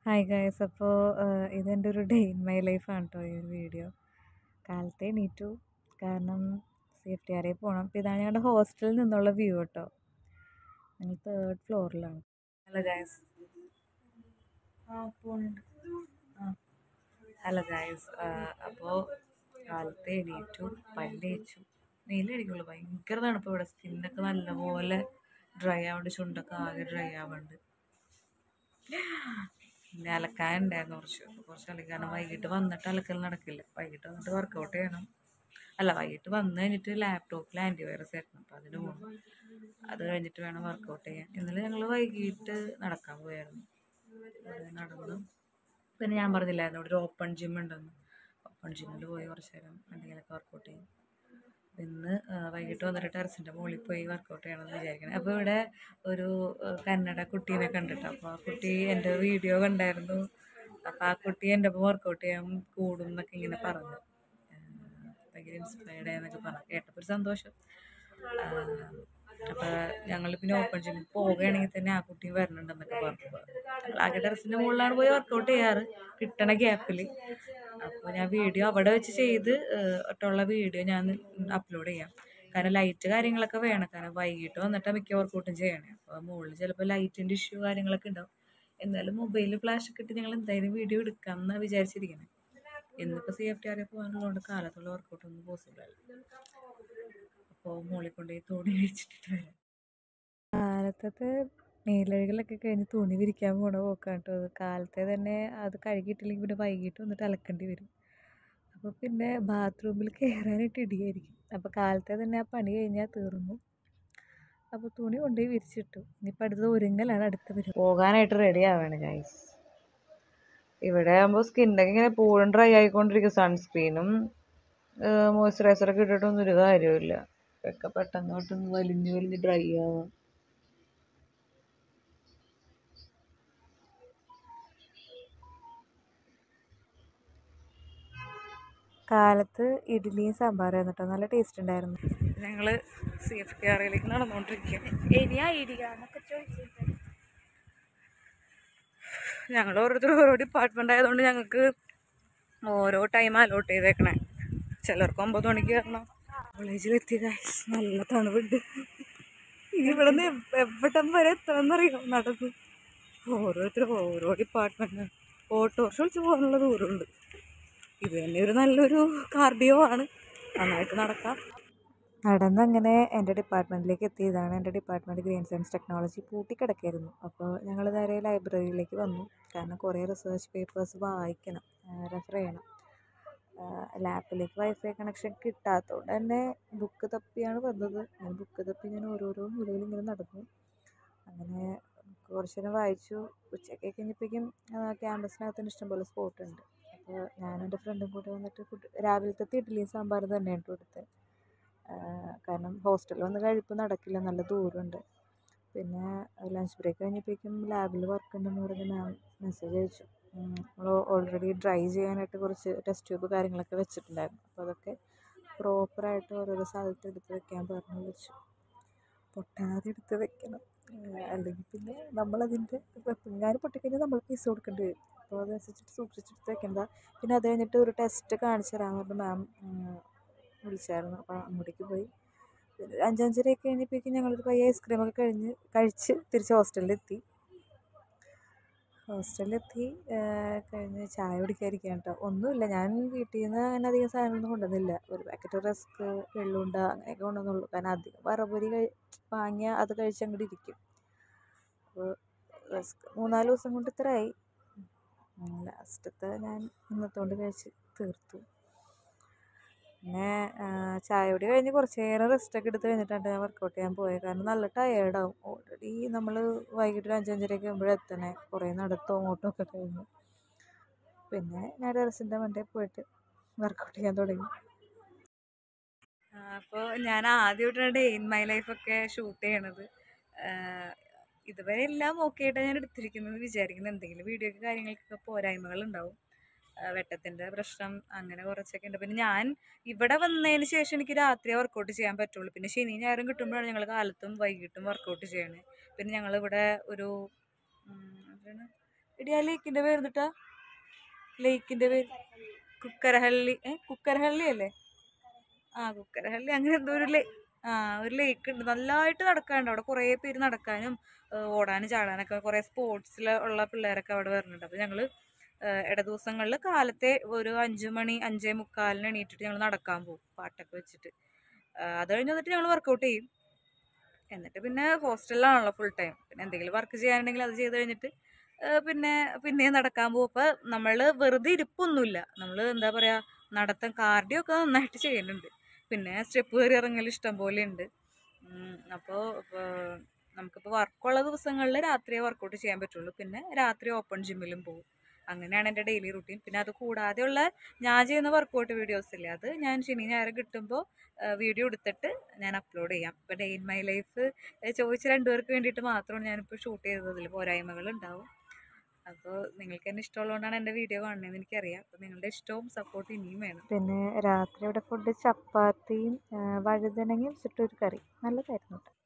hi guys അപ്പോൾ ഇതെൻ്റെ ഒരു ഡേ ഇൻ മൈ ലൈഫാണ് കേട്ടോ ഈ ഒരു വീഡിയോ കാലത്തെ എണീറ്റു കാരണം സി എഫ് ടി ആറിൽ പോകണം അപ്പോൾ ഇതാണ് ഞങ്ങളുടെ ഹോസ്റ്റലിൽ നിന്നുള്ള വ്യൂ കേട്ടോ ഞങ്ങൾ തേർഡ് ഫ്ലോറിലാണ് ഹലോ ഗായ്സ് ആ പോകുന്നുണ്ട് ആ ഹലോ ഗായ്സ് അപ്പോൾ കാലത്തെ എണീറ്റു പല്ലേച്ചു വെയിലടിക്കുള്ളൂ ഭയങ്കര തണുപ്പ് ഇവിടെ സ്കിന്നൊക്കെ നല്ലപോലെ ഡ്രൈ ആവുന്നുണ്ട് ചുണ്ടൊക്കെ ആകെ ഡ്രൈ ആവുന്നുണ്ട് പിന്നെ അലക്കാനുണ്ടായിരുന്നു കുറച്ച് അപ്പോൾ കുറച്ച് അലക്കാനും വൈകിട്ട് വന്നിട്ട് അലക്കൽ നടക്കില്ല വൈകിട്ട് വന്നിട്ട് വർക്കൗട്ട് ചെയ്യണം അല്ല വൈകിട്ട് വന്നു കഴിഞ്ഞിട്ട് ലാപ്ടോപ്പിൽ ആൻറ്റിവൈറസ് ആയിരുന്നു അപ്പോൾ അതിന് പോകണം അത് കഴിഞ്ഞിട്ട് വേണം വർക്കൗട്ട് ചെയ്യാൻ ഇന്നലെ ഞങ്ങൾ വൈകിട്ട് നടക്കാൻ പോയായിരുന്നു അവിടെ നടന്നു പിന്നെ ഞാൻ പറഞ്ഞില്ലായിരുന്നു ഇവിടെ ഒരു ഓപ്പൺ ജിം ഉണ്ടെന്ന് ഓപ്പൺ ജിമ്മിൽ പോയി കുറച്ച് നേരം എന്തെങ്കിലുമൊക്കെ വർക്കൗട്ട് ചെയ്യും ഇന്ന് ആ, വൈകിട്ട് വന്നിട്ട് ടെറസിൻ്റെ മുകളിൽ പോയി വർക്കൗട്ട് ചെയ്യണമെന്ന് വിചാരിക്കണം അപ്പോൾ ഇവിടെ ഒരു ആ, കന്നഡ കുട്ടീനെ കണ്ടിട്ട് അപ്പോൾ ആ കുട്ടി എൻ്റെ വീഡിയോ കണ്ടായിരുന്നു അപ്പോൾ ആ കുട്ടി എൻ്റെ ഒപ്പം വർക്കൗട്ട് ചെയ്യാൻ കൂടും എന്നൊക്കെ ഇങ്ങനെ പറഞ്ഞു ആ, ഭയങ്കര ഇൻസ്പയർഡ് ആയെന്നൊക്കെ പറഞ്ഞു കേട്ടപ്പോൾ ഒരു സന്തോഷം അപ്പോൾ ഞങ്ങൾ പിന്നെ ഓപ്പൺ ജിമ്മിൽ പോവുകയാണെങ്കിൽ തന്നെ ആ കുട്ടി വരണുണ്ടെന്നൊക്കെ പറഞ്ഞു ഞങ്ങൾ ആകെ ടെറസിൻ്റെ മുകളിലാണ് പോയി വർക്കൗട്ട് ചെയ്യാറ് കിട്ടണ ഗ്യാപ്പിൽ അപ്പോൾ ഞാൻ വീഡിയോ അവിടെ വെച്ച് ചെയ്ത് ഒട്ടുള്ള വീഡിയോ ഞാൻ അപ്ലോഡ് ചെയ്യാം കാരണം ലൈറ്റ് കാര്യങ്ങളൊക്കെ വേണം കാരണം വൈകിട്ട് വന്നിട്ട് മിക്ക വർക്കൗട്ടും ചെയ്യണേ അപ്പോൾ മുകളിൽ ചിലപ്പോൾ ലൈറ്റിൻ്റെ ഇഷ്യൂ കാര്യങ്ങളൊക്കെ ഉണ്ടാവും എന്നാലും മൊബൈലിൽ ഫ്ലാഷ് ഒക്കെ ഇട്ട് ഞങ്ങൾ എന്തായാലും വീഡിയോ എടുക്കാം എന്നാണ് വിചാരിച്ചിരിക്കുന്നത് ഇന്നിപ്പോൾ സി എഫ് ടി ആറിൽ പോകാനുള്ളതുകൊണ്ട് കാലത്തുള്ള വർക്കൗട്ടൊന്നും പോസിബിൾ അല്ല അപ്പോൾ മുകളിൽ കൊണ്ടുപോയി തുണി വിരിച്ചിട്ടിട്ട് വരാം കാലത്തത്തെ മേലഴുകലൊക്കെ കഴിഞ്ഞ് തുണി വിരിക്കാൻ പോണ പോക്കാണ് കേട്ടോ അത് കാലത്തെ തന്നെ അത് കഴുകിയിട്ടില്ലെങ്കിൽ പിന്നെ വൈകിട്ട് വന്നിട്ട് അലക്കേണ്ടി വരും അപ്പോൾ പിന്നെ ബാത്റൂമിൽ കയറാനായിട്ട് ഇടിയായിരിക്കും അപ്പോൾ കാലത്തെ തന്നെ ആ പണി കഴിഞ്ഞാൽ തീർന്നു അപ്പോൾ തുണി കൊണ്ടുപോയി വിരിച്ചിട്ടു ഇനിയിപ്പോൾ അടുത്തത് ഒരുങ്ങലാണ് അടുത്ത പരിപാടി പോകാനായിട്ട് റെഡി ആവാണ് ഗൈസ് ഇവിടെ ആകുമ്പോൾ സ്കിന്നൊക്കെ ഇങ്ങനെ എപ്പോഴും ഡ്രൈ ആയിക്കൊണ്ടിരിക്കും സൺസ്ക്രീനും മോയ്സ്ചറൈസറൊക്കെ ഇട്ടിട്ടൊന്നും ഒരു കാര്യമില്ല ഒക്കെ പെട്ടെന്ന് പെട്ടെന്ന് വലിഞ്ഞ് വലിഞ്ഞ് ഡ്രൈ ആവാം കാലത്ത് ഇഡ്ഡലിയും സാമ്പാറായിരുന്നു കേട്ടോ നല്ല ടേസ്റ്റ് ഉണ്ടായിരുന്നു ഞങ്ങൾ സി എഫ് ടി ആറിലേക്ക് നടന്നുകൊണ്ടിരിക്കുകയാണ് ഇനി ഐഡിയ എന്നൊക്കെ ചോദിച്ചിട്ട് ഞങ്ങൾ ഓരോരുത്തർ ഓരോ ഡിപ്പാർട്ട്മെൻ്റ് ആയതുകൊണ്ട് ഞങ്ങൾക്ക് ഓരോ ടൈം അലോട്ട് ചെയ്തേക്കണേ ചിലർക്ക് ഒമ്പത് മണിക്ക് കയറണം കോളേജിലെത്തിയ ഗൈസ് നല്ല തണുപ്പുണ്ട് ഇനി ഇവിടെ നിന്ന് എവിടം വരെ എത്തണമെന്നറിയോ നടന്ന് ഓരോരുത്തർ ഓരോ ഡിപ്പാർട്ട്മെൻറ്റാണ് ഓട്ടോറിക്ഷ വിളിച്ച് പോകാനുള്ള ദൂരമുണ്ട് ഇത് തന്നെ ഒരു നല്ലൊരു കാർഡിയോ ആണ് നന്നായിട്ട് നടക്കാം നടന്നങ്ങനെ എൻ്റെ ഡിപ്പാർട്ട്മെൻറ്റിലേക്ക് എത്തിയതാണ് എൻ്റെ ഡിപ്പാർട്ട്മെൻറ്റ് ഗ്രീൻ സയൻസ് ടെക്നോളജി പൂട്ടിക്കിടക്കായിരുന്നു അപ്പോൾ ഞങ്ങൾ നേരെ ലൈബ്രറിയിലേക്ക് വന്നു കാരണം കുറേ റിസർച്ച് പേപ്പേഴ്സ് വായിക്കണം റെഫർ ചെയ്യണം ലാപ്പിലേക്ക് വൈഫൈ കണക്ഷൻ കിട്ടാത്തതുകൊണ്ട് തന്നെ ബുക്ക് തപ്പിയാണ് വന്നത് ഞാൻ ബുക്ക് തപ്പി ഞാൻ ഓരോരോ മൂലയിൽ ഇങ്ങനെ നടന്നു അങ്ങനെ ബുക്ക് കുറച്ച് നേരം വായിച്ചു ഉച്ചയ്ക്ക് കഴിഞ്ഞപ്പോഴേക്കും ക്യാമ്പസിനകത്ത് തന്നെ ഇഷ്ടംപോലെ സ്പോട്ട് ഉണ്ട് അപ്പോൾ ഞാനും എൻ്റെ ഫ്രണ്ടും കൂടെ വന്നിട്ട് ഫുഡ് രാവിലത്തെ ഇഡ്ഡലിയും സാമ്പാറും തന്നെയാണ് കേട്ടോ എടുത്തത് കാരണം ഹോസ്റ്റലിൽ വന്ന് കഴിപ്പ് നടക്കില്ല നല്ല ദൂരമുണ്ട് പിന്നെ ലഞ്ച് ബ്രേക്ക് കഴിഞ്ഞപ്പോഴേക്കും ലാബിൽ വർക്ക് ഉണ്ടെന്ന് പറഞ്ഞ് മാം മെസ്സേജ് അയച്ചു നമ്മൾ ഓൾറെഡി ഡ്രൈ ചെയ്യാനായിട്ട് കുറച്ച് ടെസ്റ്റ് ട്യൂബ് കാര്യങ്ങളൊക്കെ വെച്ചിട്ടുണ്ടായിരുന്നു അപ്പോൾ അതൊക്കെ പ്രോപ്പറായിട്ട് ഓരോരോ സ്ഥലത്ത് എടുത്ത് വെക്കാൻ പറഞ്ഞു വെച്ചു പൊട്ടാതെ എടുത്ത് വെക്കണം അല്ലെങ്കിൽ പിന്നെ നമ്മളതിൻ്റെ പിങ്ങാനും പൊട്ടിക്കഴിഞ്ഞാൽ നമ്മൾ പൈസ കൊടുക്കേണ്ടി വരും അപ്പോൾ അതനുസരിച്ചിട്ട് സൂക്ഷിച്ചെടുത്ത് വെക്കേണ്ടതാണ് പിന്നെ അത് കഴിഞ്ഞിട്ട് ഒരു ടെസ്റ്റ് കാണിച്ചു തരാമെന്ന് പറഞ്ഞ് മാം വിളിച്ചായിരുന്നു അപ്പോൾ അങ്ങോട്ടേക്ക് പോയി പിന്നെ ഒരു അഞ്ചഞ്ചരയൊക്കെ കഴിഞ്ഞപ്പോഴേക്കും ഞങ്ങളൊരു പയ്യെ ഐസ്ക്രീമൊക്കെ കഴിഞ്ഞ് കഴിച്ച് തിരിച്ച് ഹോസ്റ്റലിലെത്തി ഹോസ്റ്റലിലെത്തി കഴിഞ്ഞ് ചായ കുടിക്കാതിരിക്കാൻ കേട്ടോ ഒന്നുമില്ല ഞാൻ വീട്ടിൽ നിന്ന് അങ്ങനെ അധികം സാധനങ്ങളൊന്നും കൊണ്ടുവന്നില്ല ഒരു പാക്കറ്റ് റസ്ക് വെള്ളുണ്ട അങ്ങനെയൊക്കെ കൊണ്ടുവന്നുള്ളൂ കാരണം അധികം വറപൊരി കഴി വാങ്ങിയാൽ അത് കഴിച്ച് അങ്ങോട്ട് ഇരിക്കും അപ്പോൾ റസ്ക് മൂന്നാല് ദിവസം കൊണ്ട് ഇത്രയായി ലാസ്റ്റത്തെ ഞാൻ ഇന്നത്തോണ്ട് കഴിച്ച് തീർത്തു പിന്നെ ചായ കുടി കഴിഞ്ഞ് കുറച്ച് നേരം റെസ്റ്റൊക്കെ എടുത്ത് കഴിഞ്ഞിട്ടാണ് ഞാൻ വർക്കൗട്ട് ചെയ്യാൻ പോയത് കാരണം നല്ല ടയേർഡാവും ഓൾറെഡി നമ്മൾ വൈകിട്ട് ഒരു അഞ്ചഞ്ചരയൊക്കെ ആകുമ്പോഴേ എത്തണേ കുറേ നടത്തോ ഓട്ടോ ഒക്കെ കഴിഞ്ഞു പിന്നെ ഞാൻ ടെറസിൻ്റെ മണ്ടേ പോയിട്ട് വർക്കൗട്ട് ചെയ്യാൻ തുടങ്ങി അപ്പോൾ ഞാൻ ആദ്യമായിട്ടാണ് ഡേ ഇൻ മൈ ലൈഫൊക്കെ ഷൂട്ട് ചെയ്യണത് ഇതുവരെ എല്ലാം ഓക്കെ ആയിട്ടാണ് ഞാൻ എടുത്തിരിക്കുന്നത് വിചാരിക്കുന്നത് എന്തെങ്കിലും വീഡിയോക്ക് കാര്യങ്ങൾക്കൊക്കെ പോരായ്മകൾ ഉണ്ടാവും വെട്ടത്തിൻ്റെ പ്രശ്നം അങ്ങനെ കുറച്ചൊക്കെ ഉണ്ട് പിന്നെ ഞാൻ ഇവിടെ വന്നതിന് ശേഷം എനിക്ക് രാത്രി വർക്കൗട്ട് ചെയ്യാൻ പറ്റുള്ളൂ പിന്നെ ശനി ഞായറും കിട്ടുമ്പോഴാണ് ഞങ്ങൾ കാലത്തും വൈകിട്ടും വർക്കൗട്ട് ചെയ്യണേ പിന്നെ ഞങ്ങളിവിടെ ഒരു ഉം, എന്താണ് എടി ആ ലേക്കിൻ്റെ പേര് എന്നിട്ടാ ലേക്കിൻ്റെ പേര് കുക്കരഹള്ളി ഏ കുക്കരഹള്ളി അല്ലേ ആ കുക്കരഹള്ളി അങ്ങനെ എന്തോ ഒരു ലേ ആ ഒരു ലേക്ക് ഉണ്ട് നല്ലതായിട്ട് നടക്കാനുണ്ട് അവിടെ കുറേ പേര് നടക്കാനും ഏഹ് ഓടാനും ചാടാനൊക്കെ കുറേ സ്പോർട്സിൽ ഉള്ള പിള്ളേരൊക്കെ അവിടെ വരുന്നുണ്ട് അപ്പോൾ ഞങ്ങൾ ഇട ദിവസങ്ങളിൽ കാലത്തെ ഒരു അഞ്ച് മണി അഞ്ചേ മുക്കാലിന് എണീറ്റിട്ട് ഞങ്ങൾ നടക്കാൻ പോകും പാട്ടൊക്കെ വെച്ചിട്ട് ആ, അത് കഴിഞ്ഞ് വന്നിട്ട് ഞങ്ങൾ വർക്കൗട്ട് ചെയ്യും എന്നിട്ട് പിന്നെ ഹോസ്റ്റലിലാണല്ലോ ഫുൾ ടൈം പിന്നെ എന്തെങ്കിലും വർക്ക് ചെയ്യാനുണ്ടെങ്കിൽ അത് ചെയ്ത് കഴിഞ്ഞിട്ട് ആ, പിന്നെ പിന്നെയും നടക്കാൻ പോകും അപ്പോൾ നമ്മൾ വെറുതെ ഇരിപ്പൊന്നുമില്ല നമ്മൾ എന്താ പറയുക നടത്തം കാർഡിയോ ഒക്കെ നന്നായിട്ട് ചെയ്യുന്നുണ്ട് പിന്നെ സ്റ്റെപ്പ് കയറി ഇറങ്ങൽ ഇഷ്ടം പോലെ ഉണ്ട് അപ്പോൾ നമുക്കിപ്പോൾ വർക്കുള്ള ദിവസങ്ങളിൽ രാത്രിയേ വർക്കൗട്ട് ചെയ്യാൻ പറ്റുള്ളൂ പിന്നെ രാത്രി ഓപ്പൺ ജിമ്മിലും പോകും അങ്ങനെയാണ് എൻ്റെ ഡെയിലി റുട്ടീൻ പിന്നെ അത് കൂടാതെയുള്ള ഞാൻ ചെയ്യുന്ന വർക്കൗട്ട് വീഡിയോസ് ഇല്ലേ അത് ഞാൻ ശനി ഞായർ കിട്ടുമ്പോൾ വീഡിയോ എടുത്തിട്ട് ഞാൻ അപ്ലോഡ് ചെയ്യാം ഇപ്പോൾ ഡേ ഇൻ മൈ ലൈഫ് ചോദിച്ച രണ്ടുപേർക്ക് വേണ്ടിയിട്ട് മാത്രമാണ് ഞാനിപ്പോൾ ഷൂട്ട് ചെയ്തതിൽ പോരായ്മകൾ ഉണ്ടാവും അപ്പോൾ നിങ്ങൾക്ക് എന്നെ ഇഷ്ടമുള്ളതുകൊണ്ടാണ് എൻ്റെ വീഡിയോ കാണുന്നതെന്ന് എനിക്കറിയാം അപ്പോൾ നിങ്ങളുടെ ഇഷ്ടവും സപ്പോർട്ടും ഇനിയും വേണം പിന്നെ രാത്രിയുടെ ഫുഡ് ചപ്പാത്തിയും വഴുതനങ്ങയും വെച്ചിട്ടൊരു കറി നല്ലതായിരുന്നു കേട്ടോ